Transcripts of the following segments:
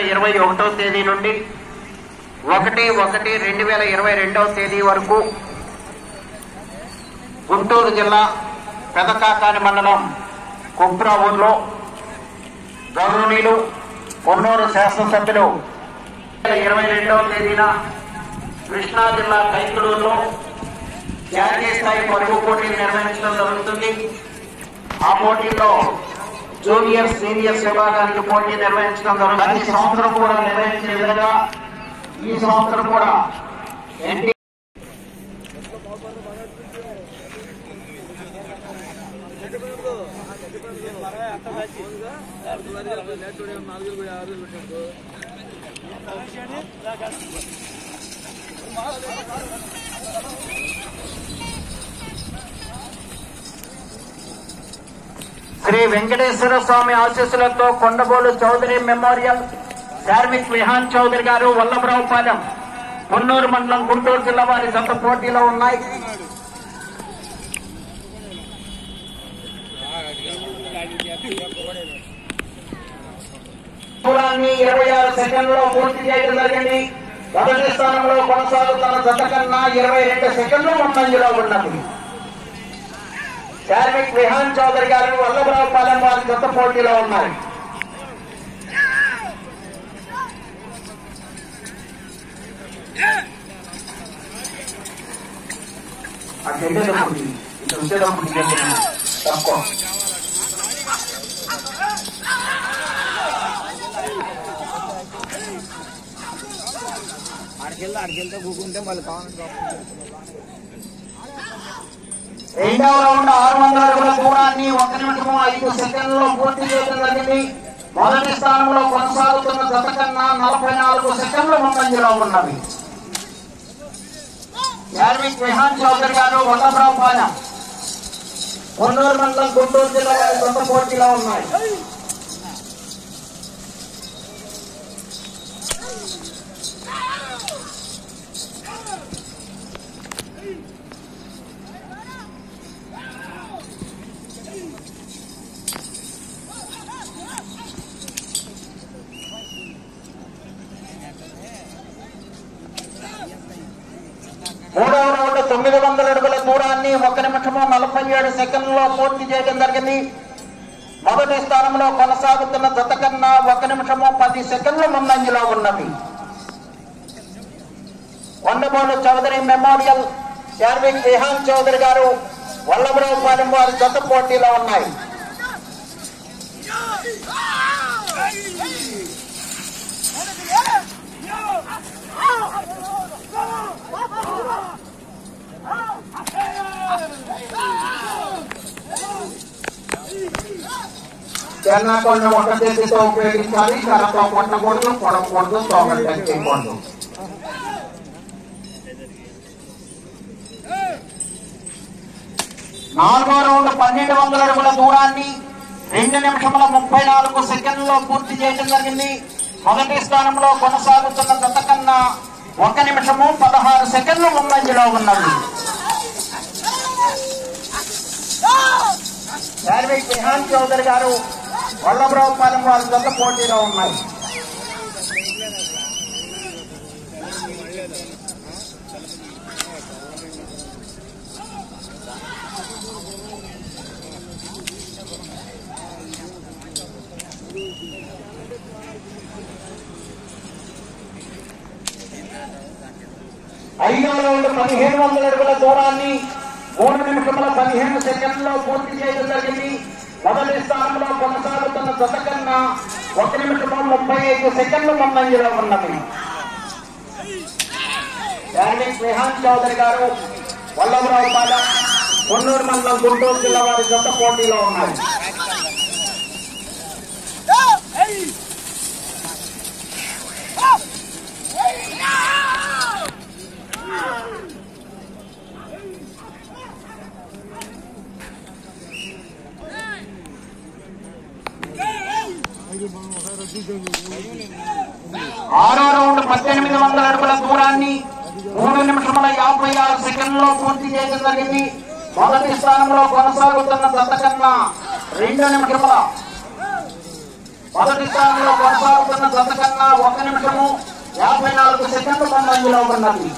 ఇరవై ఒకటో తేదీ నుండి ఒకటి ఒకటి రెండు వేల ఇరవై రెండవ తేదీ వరకు గుంటూరు జిల్లా పెదకాకాని మండలం కుబ్రా ఊర్లో గౌరవనీయులు పొన్నూరు శాసనసభ్యులు ఇరవై రెండవ తేదీన కృష్ణా జిల్లా కైకులూరులో జాతీయ స్థాయి పరుగు పోటీలు నిర్వహించడం జరుగుతుంది ఆ పోటీల్లో జూనియర్ సీనియర్స్ విభాగానికి పోటీ నిర్వహించడం జరుగుతుంది ప్రతి సంవత్సరం కూడా నిర్వహించే విధంగా ఈ సంవత్సరం కూడా ఎన్టీ శ్రీ వెంకటేశ్వర స్వామి ఆశీస్సులతో కొండబోలు చౌదరి మెమోరియల్ ధార్మిక్ విహాన్ చౌదరి గారు వల్లభరావుపాలెం పొన్నూరు మండలం గుంటూరు జిల్లా వారి జత పోటీలో ఉన్నాయి దూరాన్ని ఇరవై ఆరు సెకండ్లో పూర్తి చేయడం జరిగింది మొదటి స్థానంలో కొనసాగుతున్న జత కన్నా ఇరవై రెండు సెకండ్లు ముందంజలో ఉన్నది ధార్మిక్ విహాన్ చౌదరి గారు వల్లభరావుపాలెం వారి జత పోటీలో ఉన్నారు అటు వెళ్ళేటప్పుడు ఇటు వచ్చేటప్పుడు చెప్పిన తక్కువ అడికెళ్తే అడికెళ్తే కూకుంటే మళ్ళీ కావాలంటే రెండవ రౌండ్ ఆరు వందల అడుగుల దూరాన్ని ఒక నిమిషం ఐదు సెకండ్లలో పూర్తి చేయడం జరిగింది మొదటి స్థానంలో కొనసాగుతున్న జత కన్నా నలభై నాలుగు సెకండ్ల ముందంజలో ఉన్నవి ధార్మిక్ విహాన్ చౌదరి గారు వల్లభరావుపాలెం కొన్నూరు మండలం గుంటూరు జిల్లా వారి సొంత పోటీలో ఉన్నాయి మూడవ రౌండ్ తొమ్మిది వందల అడుగుల దూరాన్ని ఒక నిమిషము నలభై ఏడు సెకండ్లలో పూర్తి చేయడం జరిగింది మొదటి స్థానంలో కొనసాగుతున్న జత కన్నా ఒక నిమిషము పది సెకండ్ల ముందంజలో ఉన్నవి కొండబోలు చౌదరి మెమోరియల్ శార్విక్ విహాన్ చౌదరి గారు వల్లభరావుపాలెం వారి జత పోటీలో ఉన్నాయి చెన్నాకొండ ఒక చేతితో ఉపయోగించాలి కర్రతో కొట్టకూడదు కొడకూడదు తోగలు టచ్ చేయకూడదు నాలుగో రౌండ్ పన్నెండు వందల అడుగుల దూరాన్ని రెండు నిమిషముల ముప్పై నాలుగు సెకండ్లలో పూర్తి చేయడం జరిగింది మొదటి స్థానంలో కొనసాగుతున్న గత కన్నా ఒక నిమిషము పదహారు సెకండ్లు ముందంజలో ఉన్నది ధార్మిక్ విహాన్ చౌదరి గారు వల్లభరావుపాలెం వారి జత పోటీలో ఉన్నాయి ఐదో రౌండ్ పదిహేను వందల అడుగుల దూరాన్ని మూడు నిమిషముల పదిహేను సెకండ్లో పూర్తి చేయడం జరిగింది మొదటి స్థానంలో కొనసాగుతున్న జత కన్నా ఒక నిమిషము ముప్పై ఐదు సెకండ్లు ముందంజలో ఉన్నది డార్లింగ్ విహాన్ చౌదరి గారు వల్లభరావు పాలెం కొన్నూరు మండలం గుంటూరు జిల్లా వారి జత పోటీలో ఉన్నారు ఆరో రౌండ్ పద్దెనిమిది వందల అడుగుల దూరాన్ని మూడు నిమిషముల యాభై ఆరు సెకండ్లో పూర్తి చేయడం జరిగింది మొదటి స్థానంలో కొనసాగుతున్న జత కన్నా రెండు నిమిషముల మొదటి స్థానంలో కొనసాగుతున్న జత కన్నా ఒక నిమిషము యాభై నాలుగు సెకండ్లు ముందంజలో ఉన్నది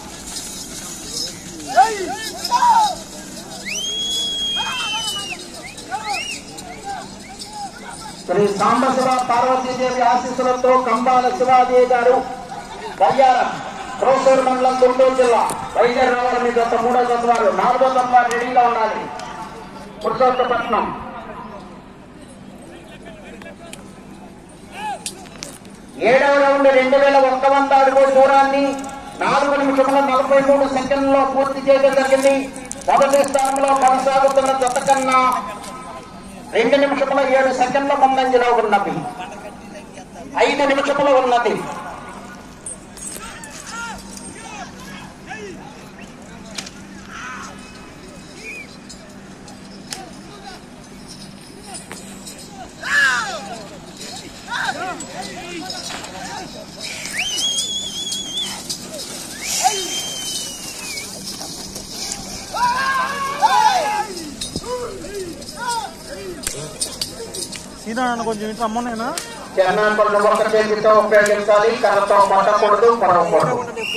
శ్రీ సాంబశివ పార్వతీదేవి ఆశీస్సులతో కంబాల శివాదేవి గారు బయ్యారం రోసూరు మండలం గుంటూరు జిల్లా వైద్యర్ రావాలి మీ జత మూడో జత వారు నాలుగో జత వారు రెడీగా ఉండాలి పురుషోత్తపట్నం ఏడవ రౌండ్ రెండు వేల ఒక్క వంద అడుగుల దూరాన్ని నాలుగు నిమిషముల నలభై మూడు సెకండ్లలో పూర్తి చేయడం జరిగింది మొదటి స్థానంలో కొనసాగుతున్న జత కన్నా రెండు నిమిషముల ఏడు సెకండ్ల ముందంజలో ఉన్నది ఐదు నిమిషములు ఉన్నది సీదా నన్ను కొంచెం ఇట్లా అమ్మనేనా చిన్నాపళ్ళు ఒక చేతితో ఉపయోగించాలి కర్రతో కొట్టకూడదు పొడవకూడదు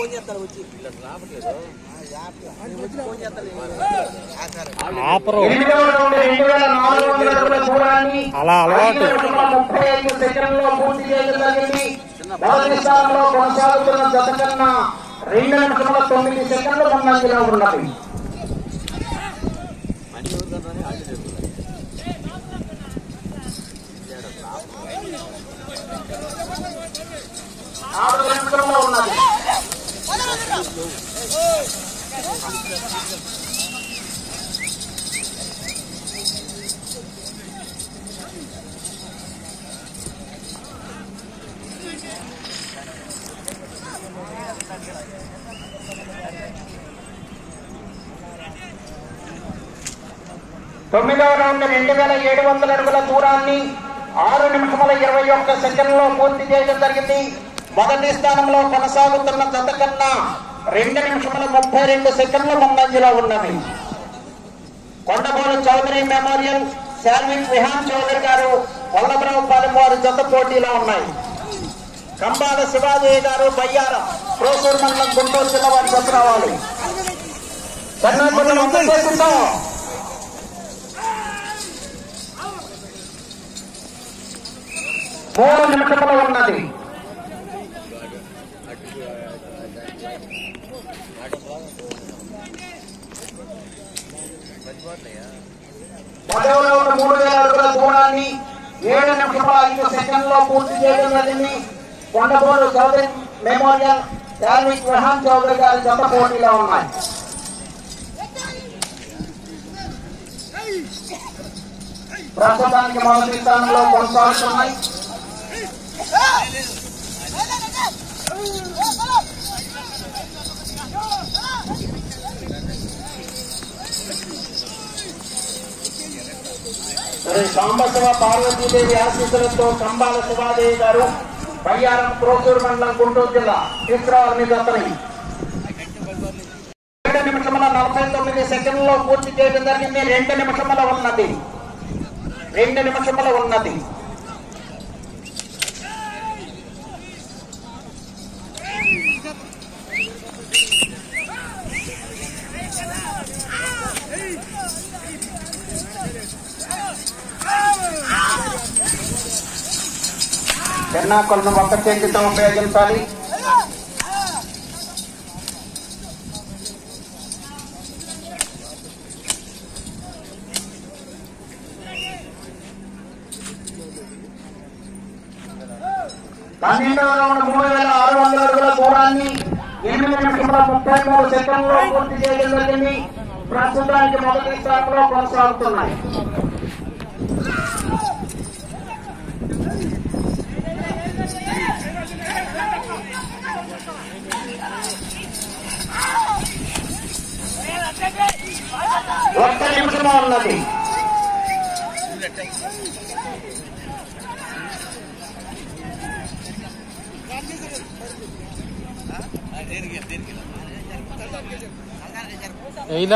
ఆపరు ఎనిమిదవ రౌండ్ రెండు వేల నాలుగు వందల అడుగుల దూరాన్ని అలా అలవాటు. ఐదు నిమిషముల ముప్పై ఐదు సెకండ్లలో పూర్తి చేయడం జరిగింది మొదటి స్థానంలో కొనసాగుతున్న జత కన్నా రెండు నిమిషముల తొమ్మిది సెకండ్ల ముందంజలో ఉన్నది నాలుగు నిమిషంలో ఉన్నది తొమ్మిదవ రౌండ్ రెండు వేల ఏడు వందల అడుగుల దూరాన్ని ఆరు నిమిషముల ఇరవై ఒక్క సెకండ్లో పూర్తి చేయడం జరిగింది మొదటి స్థానంలో కొనసాగుతున్న జత కన్నా రెండు నిమిషముల ముప్పై రెండు సెకండ్ల ముందంజలో ఉన్నది కొండమూరు చౌదరి మెమోరియల్ శాల్విక్ విహాన్ చౌదరి గారు వల్లభరావుపాలెం వారి జత పోటీలో ఉన్నాయి కంబాల శివాజీ గారు బయ్యారం ప్రోసూరు మండలం గుంటూరు జిల్లా వారి జత రావాలి కర్ణాటకలో చేస్తుంటాం మూడు నిమిషములు ఉన్నది పదవ రౌండ్ మూడు వేల అడుగుల దూరాన్ని ఏడు నిమిషముల ఐదు సెకండ్లో పూర్తి చేయడం జరిగింది కొండపూరు చౌదరి మెమోరియల్ శాల్విక్ విహాన్ చౌదరి గారి జత పోటీలో ఉన్నాయి ప్రస్తుతానికి మొదటి స్థానంలో కొనసాగుతున్నాయి శ్రీ సాంబశివ పార్వతీదేవి ఆశీస్సులతో కంబాల శివాదేవి గారు బయ్యారం ప్రోసూరు మండలం గుంటూరు జిల్లా తీసుకురావాలి మీ దత్తని ఏడు నిమిషముల నలభై తొమ్మిది సెకండ్లో పూర్తి చేయడం జరిగింది రెండు నిమిషముల ఉన్నది రెండు నిమిషముల ఉన్నది పెన్నాకొలను ఒక్క చేతితో ఉపయోగించాలి పన్నెండవ రౌండ్ మూడు వేల ఆరు వందల అడుగుల దూరాన్ని ఎనిమిది నిమిషముల ముప్పై మూడు సెకండ్లో పూర్తి చేయడం జరిగింది ప్రస్తుతానికి మొదటి స్థానంలో కొనసాగుతున్నాయి ఒక్క నిమిషమే ఉన్నది ఏదా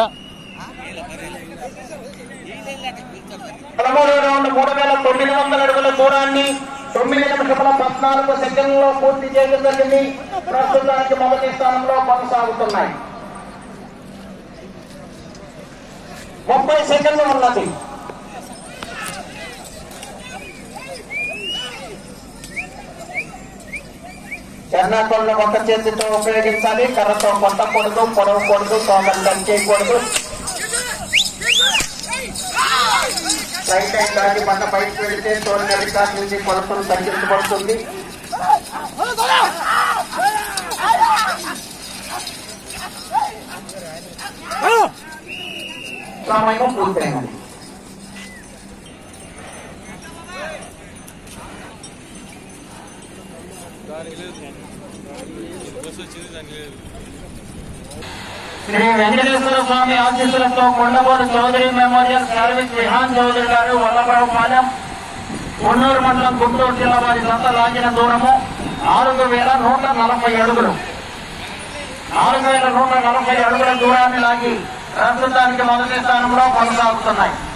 పదమూడు రౌండ్ మూడు వేల తొమ్మిది వందల అడుగుల దూరాన్ని తొమ్మిది నిమిషముల పద్నాలుగు సెకండ్లలో పూర్తి చేయడం జరిగింది ప్రస్తుతానికి మొదటి స్థానంలో కొనసాగుతున్నాయి ముప్పై సెకండ్లు ఉన్నది ఎర్నాకులను ఒక చేతితో ఉపయోగించాలి కర్రతో కొట్టకూడదు పొడవకూడదు తోకలు కట్ చేయకూడదు రైట్ హ్యాండ్ దాటి బండ బయటకు వెళితే తోలిన రికార్డ్ నుంచి కొలతలు తగ్గించబడుతుంది సమయం పూర్తయినది శ్రీ వెంకటేశ్వర స్వామి ఆశీస్సులతో కొండబోలు చౌదరి మెమోరియల్ సర్వీస్ విహాన్ చౌదరి గారు వల్లభరావుపాలెం కొన్నూరు మండలం గుంటూరు జిల్లా వారి సంత లాగిన దూరము నాలుగు వేల నూట నలభై అడుగులు నాలుగు వేల నూట నలభై అడుగుల దూరాన్ని లాగి ప్రస్తుతానికి మొదటి స్థానంలో కొనసాగుతున్నాయి